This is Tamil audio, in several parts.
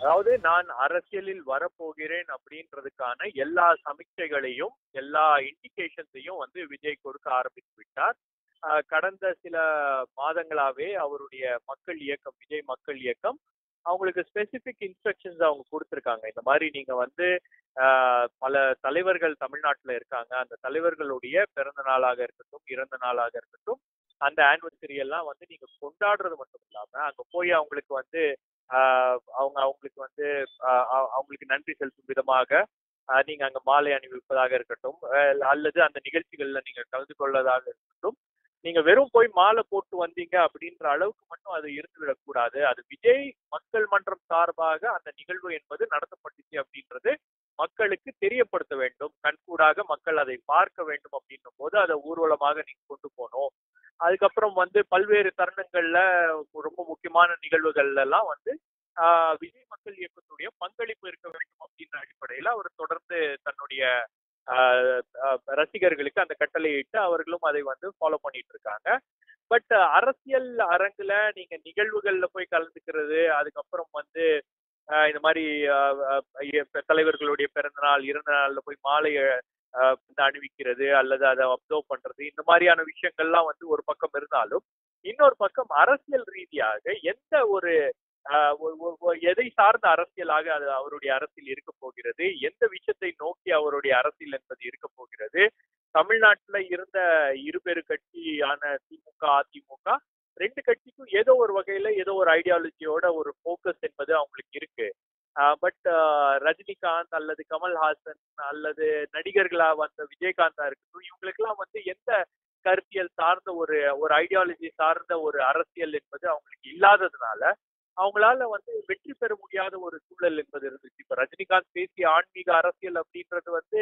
அதாவது நான் அரசியலில் வரப்போகிறேன் அப்படின்றதுக்கான எல்லா சமிக்கைகளையும் எல்லா இண்டிகேஷன்ஸையும் வந்து விஜய் கொடுக்க ஆரம்பித்து விட்டார் ஆஹ் கடந்த சில மாதங்களாவே அவருடைய மக்கள் இயக்கம் விஜய் மக்கள் இயக்கம் அவங்களுக்கு ஸ்பெசிபிக் இன்ஸ்ட்ரக்ஷன்ஸ் அவங்க கொடுத்துருக்காங்க இந்த மாதிரி நீங்க வந்து ஆஹ் பல தலைவர்கள் தமிழ்நாட்டுல இருக்காங்க அந்த தலைவர்களுடைய பிறந்த நாளாக இருக்கட்டும் இறந்த நாளாக இருக்கட்டும் அந்த ஆனிவர்சரி எல்லாம் வந்து நீங்க கொண்டாடுறது மட்டும் இல்லாம அங்க போய் அவங்களுக்கு வந்து ஆஹ் அவங்க அவங்களுக்கு வந்து ஆஹ் அவ- அவங்களுக்கு நன்றி செலுத்தும் விதமாக ஆஹ் நீங்க அங்க மாலை அணிவிப்பதாக இருக்கட்டும் அஹ் அல்லது அந்த நிகழ்ச்சிகள்ல நீங்க கலந்து கொள்ளதாக இருக்கட்டும் நீங்க வெறும் போய் மாலை போட்டு வந்தீங்க அப்படின்ற அளவுக்கு மட்டும் அது இருந்து விடக்கூடாது அது விஜய் மக்கள் மன்றம் சார்பாக அந்த நிகழ்வு என்பது நடத்தப்பட்டுச்சு அப்படின்றது மக்களுக்கு தெரியப்படுத்த வேண்டும் கண்கூடாக மக்கள் அதை பார்க்க வேண்டும் அப்படின்னும் போது அதை ஊர்வலமாக நீங்க கொண்டு போகணும் அதுக்கப்புறம் வந்து பல்வேறு தருணங்கள்ல ரொம்ப முக்கியமான நிகழ்வுகள்ல எல்லாம் வந்து ஆஹ் விஜய் மக்கள் இயக்கத்துடைய பங்களிப்பு இருக்க வேண்டும் அப்படின்ற அடிப்படையில அவர் தொடர்ந்து தன்னுடைய ஆஹ் ஆஹ் ரசிகர்களுக்கு அந்த கட்டளையிட்டு அவர்களும் அதை வந்து ஃபாலோ பண்ணிட்டு இருக்காங்க பட் அரசியல் அரங்குல நீங்க நிகழ்வுகள்ல போய் கலந்துக்கிறது அதுக்கப்புறம் வந்து ஆஹ் இந்த மாதிரி ஆஹ் ஆஹ் எ- தலைவர்களுடைய பிறந்த நாள் இறந்த நாள்ல போய் மாலை ஆஹ் வந்து அணிவிக்கிறது அல்லது அதை அப்சர்வ் பண்றது இந்த மாதிரியான விஷயங்கள்லாம் வந்து ஒரு பக்கம் இருந்தாலும் இன்னொரு பக்கம் அரசியல் ரீதியாக எந்த ஒரு ஆஹ் ஒ- ஒ- ஒ- எதை சார்ந்த அரசியலாக அது அவருடைய அரசியல் இருக்க போகிறது எந்த விஷயத்தை நோக்கி அவருடைய அரசியல் என்பது இருக்க போகிறது தமிழ்நாட்டுல இருந்த இருபெரு கட்சியான திமுக அதிமுக ரெண்டு கட்சிக்கும் ஏதோ ஒரு வகையில ஏதோ ஒரு ஐடியாலஜியோட ஒரு ஃபோக்கஸ் என்பது அவங்களுக்கு இருக்கு பட் ரஜினிகாந்த் அல்லது கமல்ஹாசன் அல்லது நடிகர்களா வந்த விஜயகாந்தா இருக்கட்டும் இவங்களுக்கெல்லாம் வந்து எந்த கருத்தியல் சார்ந்த ஒரு ஒரு ஐடியாலஜி சார்ந்த ஒரு அரசியல் என்பது அவங்களுக்கு இல்லாததுனால அவங்களால வந்து வெற்றி பெற முடியாத ஒரு சூழல் என்பது இருந்துச்சு இப்ப ரஜினிகாந்த் பேசிய ஆன்மீக அரசியல் அப்படின்றது வந்து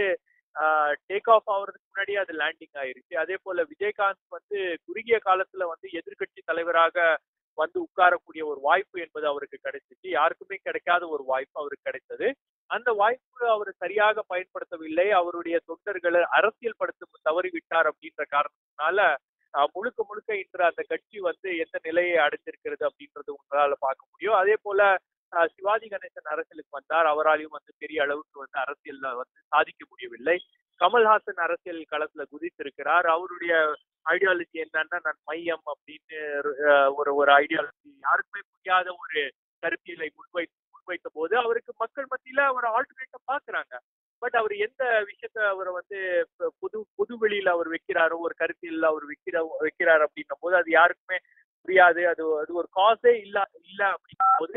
டேக் ஆஃப் ஆகுறதுக்கு முன்னாடியே அது லேண்டிங் ஆயிருச்சு அதே போல விஜயகாந்த் வந்து குறுகிய காலத்துல வந்து எதிர்க்கட்சி தலைவராக வந்து உட்காரக்கூடிய ஒரு வாய்ப்பு என்பது அவருக்கு கிடைச்சிச்சு யாருக்குமே கிடைக்காத ஒரு வாய்ப்பு அவருக்கு கிடைத்தது அந்த வாய்ப்பு அவர் சரியாக பயன்படுத்தவில்லை அவருடைய தொண்டர்களை அரசியல் படுத்த தவறிவிட்டார் அப்படின்ற காரணத்தினால ஆஹ், முழுக்க முழுக்க இன்று அந்த கட்சி வந்து எந்த நிலையை அடைஞ்சிருக்கிறது அப்படின்றது உங்களால பார்க்க முடியும் அதே போல ஆஹ், சிவாஜி கணேசன் அரசியலுக்கு வந்தார் அவராலையும் வந்து பெரிய அளவுக்கு வந்து அரசியல்ல வந்து சாதிக்க முடியவில்லை கமல்ஹாசன் அரசியல் களத்துல குதித்திருக்கிறார் அவருடைய ஐடியாலஜி என்னன்னா நான் மையம் அப்படின்னு ஆஹ், ஒரு ஒரு ஐடியாலஜி யாருக்குமே புரியாத ஒரு கருத்தியலை முன்வை முன்வைத்த போது அவருக்கு மக்கள் மத்தியில ஒரு ஆல்டர்னேட்டை பாக்குறாங்க பட் அவர் எந்த விஷயத்த அவர் வந்து ப- புது புது வெளியில அவர் வைக்கிறாரோ ஒரு கருத்தியல்ல அவர் வைக்கிற வைக்கிறார் அப்படின்னும் போது அது யாருக்குமே புரியாது அது அது ஒரு காசே இல்ல இல்ல அப்படின்னும் போது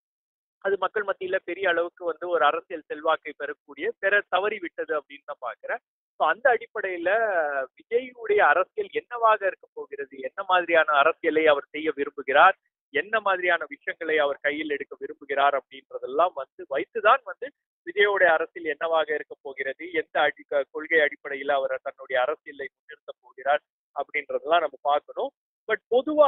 அது மக்கள் மத்தியில பெரிய அளவுக்கு வந்து ஒரு அரசியல் செல்வாக்கை பெறக்கூடிய பெற தவறி விட்டது அப்படின்னு தான் பாக்குறேன் ஸோ அந்த அடிப்படையில விஜயுடைய அரசியல் என்னவாக இருக்க போகிறது என்ன மாதிரியான அரசியலை அவர் செய்ய விரும்புகிறார் என்ன மாதிரியான விஷயங்களை அவர் கையில் எடுக்க விரும்புகிறார் அப்படின்றதெல்லாம் வந்து வைத்துதான் வந்து விஜயோடைய அரசியல் என்னவாக இருக்க போகிறது எந்த அடி க- கொள்கை அடிப்படையில அவர் தன்னுடைய அரசியலை முன்னிறுத்த போகிறார் அப்படின்றதெல்லாம் நம்ம பார்க்கணும் பட் பொதுவா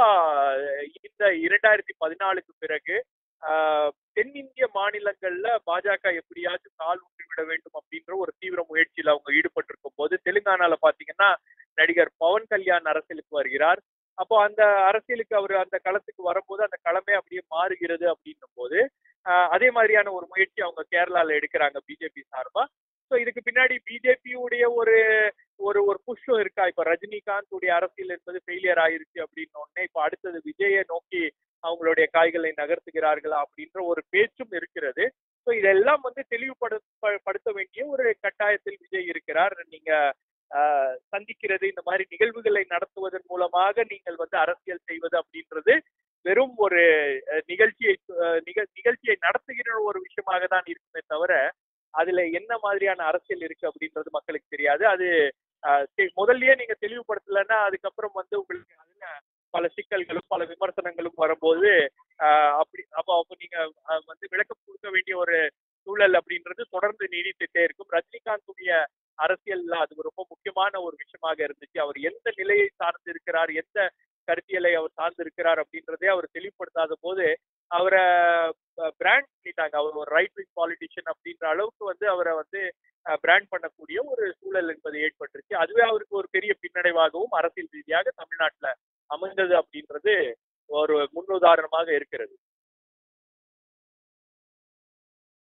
இந்த இரண்டாயிரத்தி பதினாலுக்கு பிறகு ஆஹ், தென்னிந்திய மாநிலங்கள்ல பாஜக எப்படியாச்சும் கால் ஊன்றி விட வேண்டும் அப்படின்ற ஒரு தீவிர முயற்சியில அவங்க ஈடுபட்டிருக்கும் போது தெலுங்கானால பாத்தீங்கன்னா நடிகர் பவன் கல்யாண் அரசியலுக்கு வருகிறார் அப்போ அந்த அரசியலுக்கு அவர் அந்த களத்துக்கு வரும்போது அந்த களமே அப்படியே மாறுகிறது அப்படின்னும் போது ஆஹ், அதே மாதிரியான ஒரு முயற்சி அவங்க கேரளால எடுக்கிறாங்க பிஜேபி சார்பா ஸோ இதுக்கு பின்னாடி பிஜேபியுடைய ஒரு ஒரு ஒரு புஷ்ஷும் இருக்கா இப்ப ரஜினிகாந்த் உடைய அரசியல் என்பது ஃபெயிலியர் ஆயிருச்சு அப்படின்னு உடனே இப்ப அடுத்தது விஜயை நோக்கி அவங்களுடைய காய்களை நகர்த்துகிறார்களா அப்படின்ற ஒரு பேச்சும் இருக்கிறது ஸோ இதெல்லாம் வந்து தெளிவுபடுத்த படுத்த வேண்டிய ஒரு கட்டாயத்தில் விஜய் இருக்கிறார் நீங்க ஆஹ், சந்திக்கிறது இந்த மாதிரி நிகழ்வுகளை நடத்துவதன் மூலமாக நீங்கள் வந்து அரசியல் செய்வது அப்படின்றது வெறும் ஒரு அஹ், நிகழ்ச்சியை அஹ், நிக- நிகழ்ச்சியை நடத்துகிற ஒரு விஷயமாக தான் இருக்குமே தவிர அதுல என்ன மாதிரியான அரசியல் இருக்கு அப்படின்றது மக்களுக்கு தெரியாது அது ஆஹ், தெ- முதல்லயே நீங்க தெளிவுபடுத்தலைன்னா அதுக்கப்புறம் வந்து உங்களுக்கு அதுல பல சிக்கல்களும் பல விமர்சனங்களும் வரும்போது ஆஹ், அப்படி அப்போ அப்போ நீங்க ஆஹ், வந்து விளக்கம் கொடுக்க வேண்டிய ஒரு சூழல் அப்படின்றது தொடர்ந்து நீடித்துட்டே இருக்கும் ரஜினிகாந்துடைய அரசியல்ல அது ரொம்ப முக்கியமான ஒரு விஷயமாக இருந்துச்சு அவர் எந்த நிலையை சார்ந்து இருக்கிறார் எந்த கருத்தியலை அவர் சார்ந்து இருக்கிறார் அப்படின்றதே அவர் தெளிவுபடுத்தாத போது அவரை பிராண்ட் பண்ணிட்டாங்க அவர் ஒரு ரைட் விங் பாலிட்டிஷியன் அப்படின்ற அளவுக்கு வந்து அவரை வந்து பிராண்ட் பண்ணக்கூடிய ஒரு சூழல் என்பது ஏற்பட்டுருச்சு அதுவே அவருக்கு ஒரு பெரிய பின்னடைவாகவும் அரசியல் ரீதியாக தமிழ்நாட்டுல அமைந்தது அப்படின்றது ஒரு முன்னுதாரணமாக இருக்கிறது